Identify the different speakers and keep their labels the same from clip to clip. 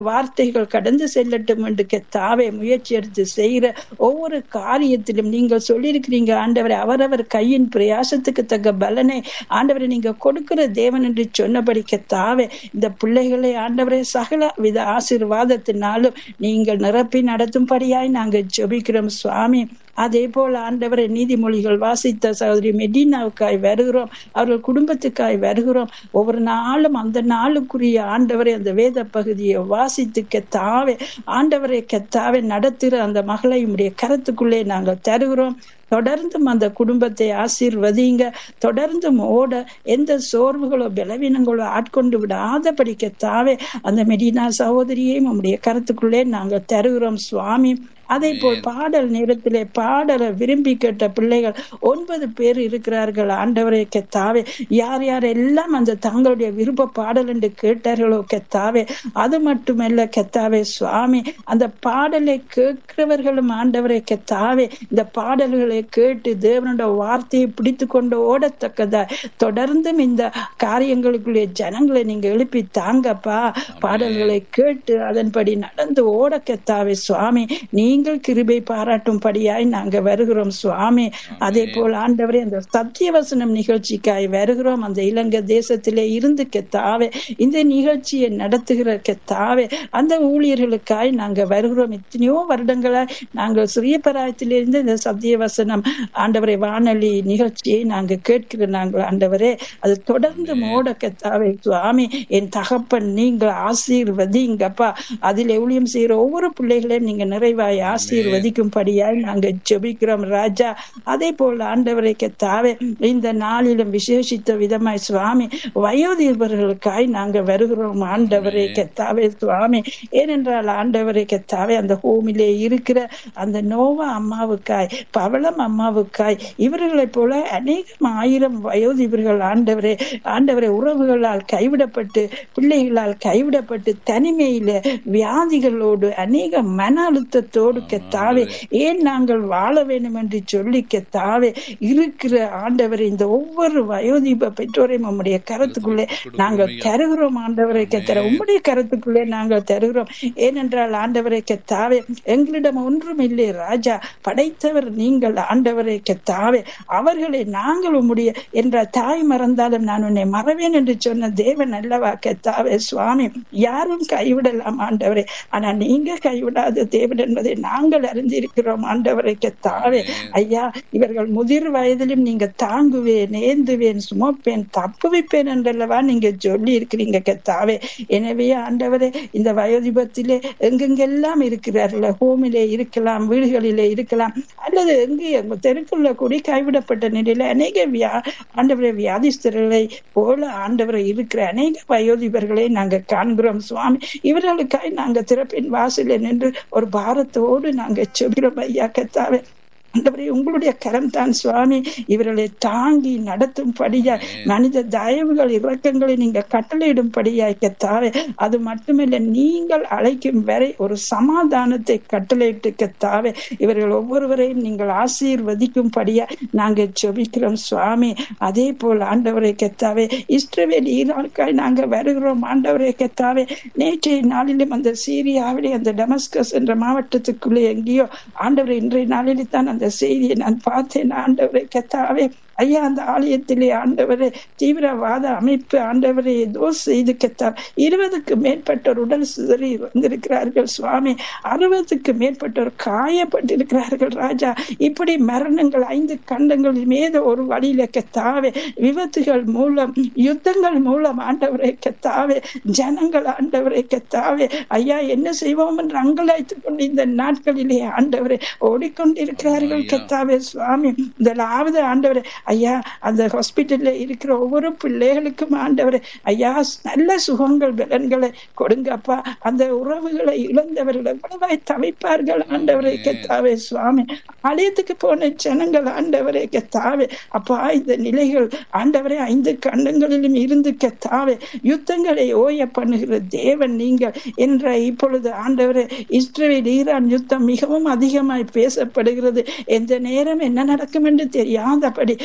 Speaker 1: வார்த்தைகள் கடந்து செல்லட்டும் என்று கெத்தாவே முயற்சி எடுத்து செய்கிற ஒவ்வொரு காரியத்திலும் நீங்கள் சொல்லியிருக்கிறீங்க ஆண்டவரை அவரவர் கையின் பிரயாசத்துக்கு தக்க பலனை ஆண்டவரை நீங்க கொடுக்கிற தேவன் என்று சொன்னபடி கெத்தாவே இந்த பிள்ளைகளை ஆண்டவரை சகல வித ஆசீர்வாதத்தினாலும் நீங்கள் நிரப்பி நடத்தும்படியாய் நாங்கள் ஜெபிக்கிறோம் சுவாமி அதே போல ஆண்டவரை நீதிமொழிகள் வாசித்த சகோதரி மெடினாவுக்காய் வருகிறோம் அவர்கள் குடும்பத்துக்காய் வருகிறோம் ஒவ்வொரு நாளும் அந்த நாளுக்குரிய ஆண்டவரை அந்த வேத பகுதியை வாசித்து கெத்தாவே ஆண்டவரை கெத்தாவே நடத்துகிற அந்த மகளை உடைய கருத்துக்குள்ளே நாங்கள் தருகிறோம் தொடர்ந்தும் அந்த குடும்பத்தை ஆசீர்வதிங்க தொடர்ந்தும் ஓட எந்த சோர்வுகளோ பலவீனங்களோ ஆட்கொண்டு விடாதபடி கெத்தாவே அந்த மெடினா சகோதரியையும் உம்முடைய கருத்துக்குள்ளே நாங்கள் தருகிறோம் சுவாமி அதே போல் பாடல் நேரத்திலே பாடலை விரும்பி கேட்ட பிள்ளைகள் ஒன்பது பேர் இருக்கிறார்கள் ஆண்டவரை கெத்தாவே யார் யார் எல்லாம் அந்த தங்களுடைய விருப்ப பாடல் என்று கேட்டார்களோ கெத்தாவே அது மட்டுமல்ல கெத்தாவே சுவாமி அந்த பாடலை கேட்கிறவர்களும் ஆண்டவரை கெத்தாவே இந்த பாடல்களை கேட்டு தேவனோட வார்த்தையை பிடித்து கொண்டு ஓடத்தக்கதா தொடர்ந்தும் இந்த காரியங்களுக்குள்ளே ஜனங்களை நீங்க எழுப்பி தாங்கப்பா பாடல்களை கேட்டு அதன்படி நடந்து ஓட கெத்தாவே சுவாமி நீங்கள் கிருபை பாராட்டும்படியாய் நாங்க வருகிறோம் சுவாமி அதே போல் ஆண்டவரே அந்த சத்தியவசனம் நிகழ்ச்சிக்காய் வருகிறோம் அந்த இலங்கை தேசத்திலே இருந்து கெத்தாவே இந்த நிகழ்ச்சியை நடத்துகிற கெத்தாவே அந்த ஊழியர்களுக்காய் நாங்க வருகிறோம் எத்தனையோ வருடங்களாய் நாங்கள் சிறிய பராயத்திலிருந்து இந்த சத்தியவசனம் ஆண்டவரை வானொலி நிகழ்ச்சியை நாங்க கேட்கிற நாங்கள் ஆண்டவரே அது தொடர்ந்து மோட கெத்தாவே சுவாமி என் தகப்பன் நீங்கள் ஆசீர்வதிங்கப்பா அதில் ஊழியம் செய்யற ஒவ்வொரு பிள்ளைகளையும் நீங்க நிறைவாய் ஆசீர்வதிக்கும்படியாய் நாங்க ஜெபிக்கிறோம் ராஜா அதே போல ஆண்டவரை கெத்தாவே இந்த நாளிலும் விசேஷித்த விதமாய் சுவாமி வயோதிபர்களுக்காய் நாங்க வருகிறோம் ஆண்டவரை கெத்தாவே சுவாமி ஏனென்றால் ஆண்டவரை கெத்தாவே அந்த ஹோமிலே இருக்கிற அந்த நோவா அம்மாவுக்காய் பவளம் அம்மாவுக்காய் இவர்களைப் போல அநேகம் ஆயிரம் வயோதிபர்கள் ஆண்டவரே ஆண்டவரை உறவுகளால் கைவிடப்பட்டு பிள்ளைகளால் கைவிடப்பட்டு தனிமையில வியாதிகளோடு அநேக மன அழுத்தத்தோடு கெத்தாவே ஏன் நாங்கள் வாழ வேண்டும் என்று சொல்லி கெத்தாவே இருக்கிற ஆண்டவரை இந்த ஒவ்வொரு வயோதிப பெற்றோரையும் உம்முடைய கருத்துக்குள்ளே நாங்கள் தருகிறோம் ஆண்டவரை கெத்தர உம்முடைய கருத்துக்குள்ளே நாங்கள் தருகிறோம் ஏனென்றால் ஆண்டவரை கெத்தாவே எங்களிடம் ஒன்றும் இல்லை ராஜா படைத்தவர் நீங்கள் ஆண்டவரை கெத்தாவே அவர்களை நாங்கள் உம்முடைய என்ற தாய் மறந்தாலும் நான் உன்னை மறவேன் என்று சொன்ன தேவன் அல்லவா கெத்தாவே சுவாமி யாரும் கைவிடலாம் ஆண்டவரே ஆனா நீங்க கைவிடாத தேவன் என்பதை நாங்கள் அறிந்திருக்கிறோம் ஆண்டவரை கெத்தாவே ஐயா இவர்கள் முதிர் வயதிலும் நீங்க தாங்குவேன் ஏந்துவேன் சுமப்பேன் தப்புவிப்பேன் என்றல்லவா நீங்க சொல்லி இருக்கிறீங்க கெத்தாவே எனவே ஆண்டவரே இந்த வயோதிபத்திலே எங்கெங்கெல்லாம் இருக்கிறார்கள் ஹோமிலே இருக்கலாம் வீடுகளிலே இருக்கலாம் அல்லது எங்கே தெருக்குள்ள கூடி கைவிடப்பட்ட நிலையில அநேக வியா ஆண்டவரை வியாதிஸ்தர்களை போல ஆண்டவரை இருக்கிற அநேக வயோதிபர்களை நாங்க காண்கிறோம் சுவாமி இவர்களுக்காய் நாங்க திறப்பின் வாசல நின்று ஒரு பாரத்தோடு நாங்க செபிக்கிறோம் ஐயா கத்தாவே ஆண்டவரே உங்களுடைய கரம் தான் சுவாமி இவர்களை தாங்கி நடத்தும்படியாய் மனித தயவுகள் இறக்கங்களை நீங்க கட்டளையிடும்படியாய் கத்தாவே அது மட்டுமில்ல நீங்கள் அழைக்கும் வரை ஒரு சமாதானத்தை கட்டளையிட்டு கத்தாவே இவர்கள் ஒவ்வொருவரையும் நீங்கள் ஆசீர்வதிக்கும்படியா நாங்க ஜெபிக்கிறோம் சுவாமி அதே போல் ஆண்டவரை கெத்தாவே இஸ்ரவேல் ஈராக்காய் நாங்க வருகிறோம் ஆண்டவரை கெத்தாவே நேற்றைய நாளிலும் அந்த சீரியாவிலே அந்த டெமஸ்கஸ் என்ற மாவட்டத்துக்குள்ளே எங்கேயோ ஆண்டவரை இன்றைய நாளிலே தான் அந்த செய்தியை நான் பார்த்தேன் ஆண்டவரை கெத்தாவே ஐயா அந்த ஆலயத்திலே ஆண்டவரே தீவிரவாத அமைப்பு ஆண்டவரை ஏதோ செய்து கெத்தார் இருபதுக்கு மேற்பட்டோர் உடல் சிதறி வந்திருக்கிறார்கள் சுவாமி அறுபதுக்கு மேற்பட்டோர் காயப்பட்டிருக்கிறார்கள் ராஜா இப்படி மரணங்கள் ஐந்து கண்டங்களில் மீது ஒரு வழியில கெத்தாவே விபத்துகள் மூலம் யுத்தங்கள் மூலம் ஆண்டவரை கெத்தாவே ஜனங்கள் ஆண்டவரை கெத்தாவே ஐயா என்ன செய்வோம் என்று அங்கலாய்த்துக் கொண்டு இந்த நாட்களிலே ஆண்டவரை ஓடிக்கொண்டிருக்கிறார்கள் கெத்தாவே சுவாமி முதலாவது ஆண்டவரை ஐயா அந்த ஹாஸ்பிட்டல்ல இருக்கிற ஒவ்வொரு பிள்ளைகளுக்கும் ஆண்டவர் ஐயா நல்ல சுகங்கள் பலன்களை கொடுங்கப்பா அந்த உறவுகளை இழந்தவர்கள் எவ்வளவாய் தவிப்பார்கள் ஆண்டவரை கெத்தாவே சுவாமி ஆலயத்துக்கு போன ஜனங்கள் ஆண்டவரை கெத்தாவே அப்பா இந்த நிலைகள் ஆண்டவரை ஐந்து கண்டங்களிலும் இருந்து கெத்தாவே யுத்தங்களை ஓய பண்ணுகிற தேவன் நீங்கள் என்ற இப்பொழுது ஆண்டவரை இஸ்ரேல் ஈரான் யுத்தம் மிகவும் அதிகமாய் பேசப்படுகிறது எந்த நேரம் என்ன நடக்கும் என்று தெரியாதபடி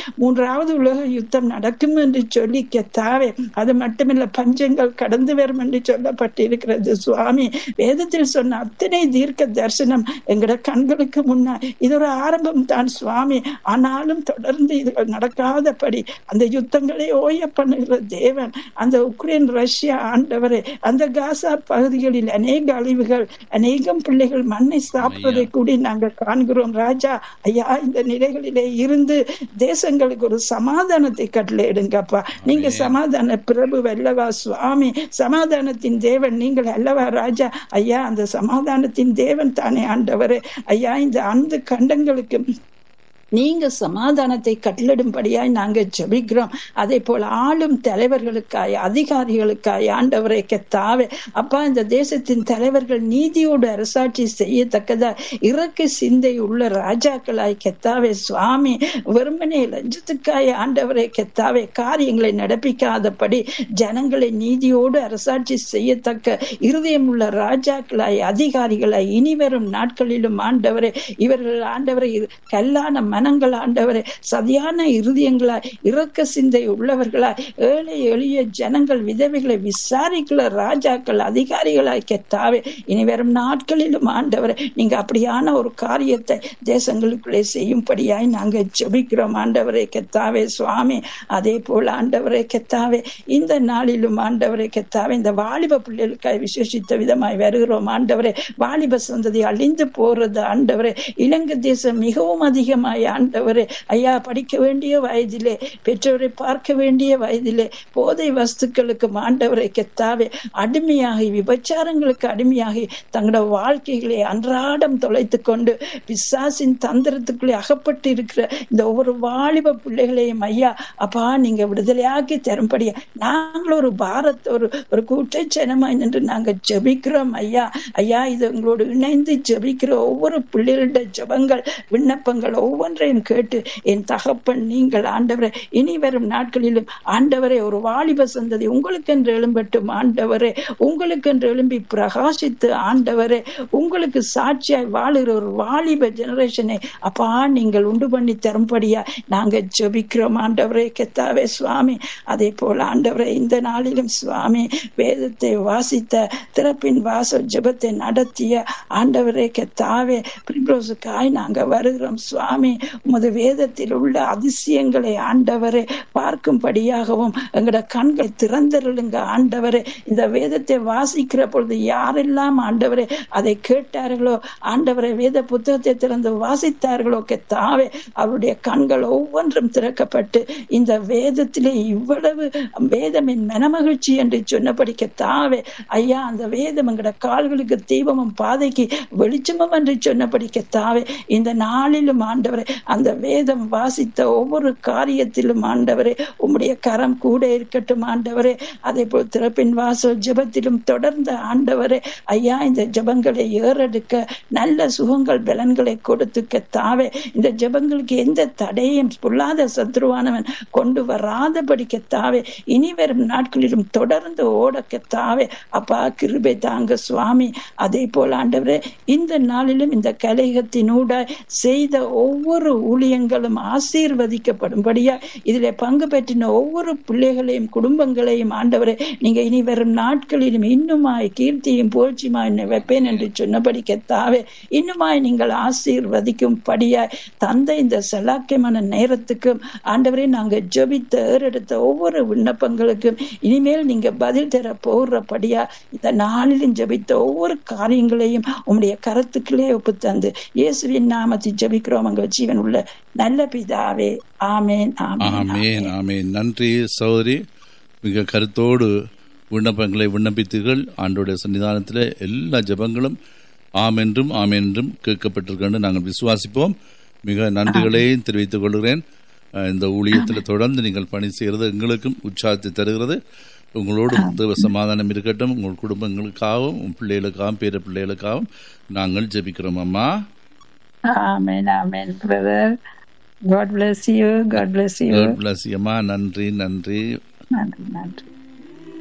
Speaker 1: மூன்றாவது உலக யுத்தம் நடக்கும் என்று சொல்லி கெத்தாவே அது மட்டுமில்ல பஞ்சங்கள் கடந்து வரும் என்று சொல்லப்பட்டிருக்கிறது சுவாமி வேதத்தில் சொன்ன அத்தனை தீர்க்க தரிசனம் எங்கட கண்களுக்கு முன்னால் இது ஒரு ஆரம்பம் தான் சுவாமி ஆனாலும் தொடர்ந்து இதுகள் நடக்காதபடி அந்த யுத்தங்களை ஓய பண்ணுகிற தேவன் அந்த உக்ரைன் ரஷ்யா ஆண்டவரே அந்த காசா பகுதிகளில் அநேக அழிவுகள் அநேகம் பிள்ளைகள் மண்ணை சாப்பிடுவதை கூடி நாங்கள் காண்கிறோம் ராஜா ஐயா இந்த நிலைகளிலே இருந்து தேசங்களுக்கு ஒரு சமாதானத்தை கட்டளையிடுங்கப்பா நீங்க சமாதான பிரபு அல்லவா சுவாமி சமாதானத்தின் தேவன் நீங்கள் அல்லவா ராஜா ஐயா அந்த சமாதானத்தின் தேவன் தானே ஆண்டவரே ஐயா இந்த அந்த கண்டங்களுக்கு நீங்க சமாதானத்தை கட்டளிடும்படியாய் நாங்க ஜெபிக்கிறோம் அதே போல ஆளும் தலைவர்களுக்காய் அதிகாரிகளுக்காய் ஆண்டவரை கெத்தாவே அப்பா இந்த தேசத்தின் தலைவர்கள் நீதியோடு அரசாட்சி செய்யத்தக்கதா இறக்க சிந்தை உள்ள ராஜாக்களாய் கெத்தாவே சுவாமி வெறுமனே லஞ்சத்துக்காய் ஆண்டவரை கெத்தாவே காரியங்களை நடப்பிக்காதபடி ஜனங்களை நீதியோடு அரசாட்சி செய்யத்தக்க இருதயம் உள்ள ராஜாக்களாய் அதிகாரிகளாய் இனிவரும் நாட்களிலும் ஆண்டவரே இவர்கள் ஆண்டவரை கல்லான மனங்கள் ஆண்டவரே சதியான இருதயங்களாய் இரக்க சிந்தை உள்ளவர்களாய் ஏழை எளிய ஜனங்கள் விதவைகளை விசாரிக்கிற ராஜாக்கள் அதிகாரிகளாய் கெத்தாவே இனி வரும் நாட்களிலும் ஆண்டவரை நீங்க அப்படியான ஒரு காரியத்தை தேசங்களுக்குள்ளே செய்யும்படியாய் நாங்க ஜெபிக்கிறோம் ஆண்டவரை கெத்தாவே சுவாமி அதே போல ஆண்டவரை கெத்தாவே இந்த நாளிலும் ஆண்டவரை கெத்தாவே இந்த வாலிப பிள்ளைகளுக்காய் விசேஷித்த விதமாய் வருகிறோம் ஆண்டவரே வாலிப சந்ததி அழிந்து போறது ஆண்டவரே இலங்கை தேசம் மிகவும் அதிகமாய் ஆண்டவரே ஐயா படிக்க வேண்டிய வயதிலே பெற்றோரை பார்க்க வேண்டிய வயதிலே போதை வஸ்துக்களுக்கு ஆண்டவரை கெத்தாவே அடிமையாகி விபச்சாரங்களுக்கு அடிமையாகி தங்களோட வாழ்க்கைகளை அன்றாடம் தொலைத்து கொண்டு பிசாசின் தந்திரத்துக்குள்ளே அகப்பட்டு இருக்கிற இந்த ஒவ்வொரு வாலிப பிள்ளைகளையும் ஐயா அப்பா நீங்க விடுதலையாக்கி தரும்படியா நாங்கள் ஒரு பாரத் ஒரு ஒரு கூட்டச்சனமாய் நின்று நாங்க ஜெபிக்கிறோம் ஐயா ஐயா இது உங்களோடு இணைந்து ஜெபிக்கிற ஒவ்வொரு பிள்ளைகளுடைய ஜெபங்கள் விண்ணப்பங்கள் ஒவ்வொன்றையும் கேட்டு என் தகப்பன் நீங்கள் ஆண்டவரை இனி வரும் நாட்களிலும் ஆண்டவரை ஒரு வாலிப சந்ததி உங்களுக்கென்று எழும்பட்டும் ஆண்டவரே உங்களுக்கென்று எழும்பி பிரகாசித்து ஆண்டவரே உங்களுக்கு சாட்சியாய் வாழுகிற ஒரு வாலிப ஜெனரேஷனை அப்பா நீங்கள் உண்டு பண்ணி தரும்படியா நாங்க ஜெபிக்கிறோம் ஆண்டவரே கெத்தாவே சுவாமி அதே போல ஆண்டவரே இந்த நாளிலும் சுவாமி வேதத்தை வாசித்த திறப்பின் வாசல் ஜெபத்தை நடத்திய ஆண்டவரே கெத்தாவே பிரிப்ரோசுக்காய் நாங்க வருகிறோம் சுவாமி உமது வேதத்தில் உள்ள அதிசயங்களை ஆண்டவரே பார்க்கும்படியாகவும் எங்களோட கண்களை திறந்தருளுங்க ஆண்டவரே இந்த வேதத்தை வாசிக்கிற பொழுது யாரெல்லாம் ஆண்டவரே அதை கேட்டார்களோ ஆண்டவரை வேத புத்தகத்தை திறந்து வாசித்தார்களோ கெத்தாவே அவருடைய கண்கள் ஒவ்வொன்றும் திறக்கப்பட்டு இந்த வேதத்திலே இவ்வளவு வேதமின் மனமகிழ்ச்சி என்று சொன்னபடி கெத்தாவே ஐயா அந்த வேதம் எங்கட கால்களுக்கு தீபமும் பாதைக்கு வெளிச்சமும் என்று சொன்னபடி கெத்தாவே இந்த நாளிலும் ஆண்டவரை அந்த வேதம் வாசித்த ஒவ்வொரு காரியத்திலும் ஆண்டவரே உம்முடைய கரம் கூட இருக்கட்டும் ஆண்டவரே அதே போல் திறப்பின் வாசல் ஜெபத்திலும் தொடர்ந்த ஆண்டவரே ஐயா இந்த ஜெபங்களை ஏறெடுக்க நல்ல சுகங்கள் பலன்களை கொடுத்து கத்தாவே இந்த ஜெபங்களுக்கு எந்த தடையும் பொல்லாத சத்ருவானவன் கொண்டு வராதபடி கத்தாவே இனி வரும் நாட்களிலும் தொடர்ந்து ஓட கத்தாவே அப்பா கிருபை தாங்க சுவாமி அதே போல ஆண்டவரே இந்த நாளிலும் இந்த கலைகத்தினூட செய்த ஒவ்வொரு ஊழியங்களும் ஆசீர்வதிக்கப்படும்படியா இதுல பங்கு பெற்றின ஒவ்வொரு பிள்ளைகளையும் குடும்பங்களையும் ஆண்டவரே நீங்க இனி வரும் நாட்களிலும் இன்னுமாய் கீர்த்தியும் புகழ்ச்சியுமாய் வைப்பேன் என்று சொன்னபடி கெத்தாவே இன்னுமாய் நீங்கள் ஆசீர்வதிக்கும் படியாய் தந்த இந்த செலாக்கியமான நேரத்துக்கும் ஆண்டவரே நாங்க ஜபித்த ஏறெடுத்த ஒவ்வொரு விண்ணப்பங்களுக்கும் இனிமேல் நீங்க பதில் தர போடுறபடியா இந்த நாளிலும் ஜபித்த ஒவ்வொரு காரியங்களையும் உங்களுடைய கருத்துக்களே ஒப்பு தந்து இயேசுவின் நாமத்தை ஜபிக்கிறோம் அங்க ஜீவன் உள்ள நல்ல பிதாவே ஆமேன்
Speaker 2: ஆமேன் ஆமேன் நன்றி சௌதரி மிக கருத்தோடு விண்ணப்பங்களை விண்ணப்பித்தீர்கள் ஆண்டோடைய சன்னிதானத்தில் எல்லா ஜபங்களும் ஆம் என்றும் ஆம் என்றும் கேட்கப்பட்டிருக்கின்ற நாங்கள் விசுவாசிப்போம் மிக நன்றிகளையும் தெரிவித்துக் கொள்கிறேன் இந்த ஊழியத்தில் தொடர்ந்து நீங்கள் பணி செய்கிறது எங்களுக்கும் உற்சாகத்தை தருகிறது உங்களோடு தேவ சமாதானம் இருக்கட்டும் உங்கள் குடும்பங்களுக்காகவும் உங்கள் பிள்ளைகளுக்காகவும் பேர பிள்ளைகளுக்காகவும் நாங்கள் ஜெபிக்கிறோம் அம்மா
Speaker 1: amen amen brother God bless you. God bless you.
Speaker 2: God bless you. அம்மா நன்றி நன்றி
Speaker 1: நன்றி நன்றி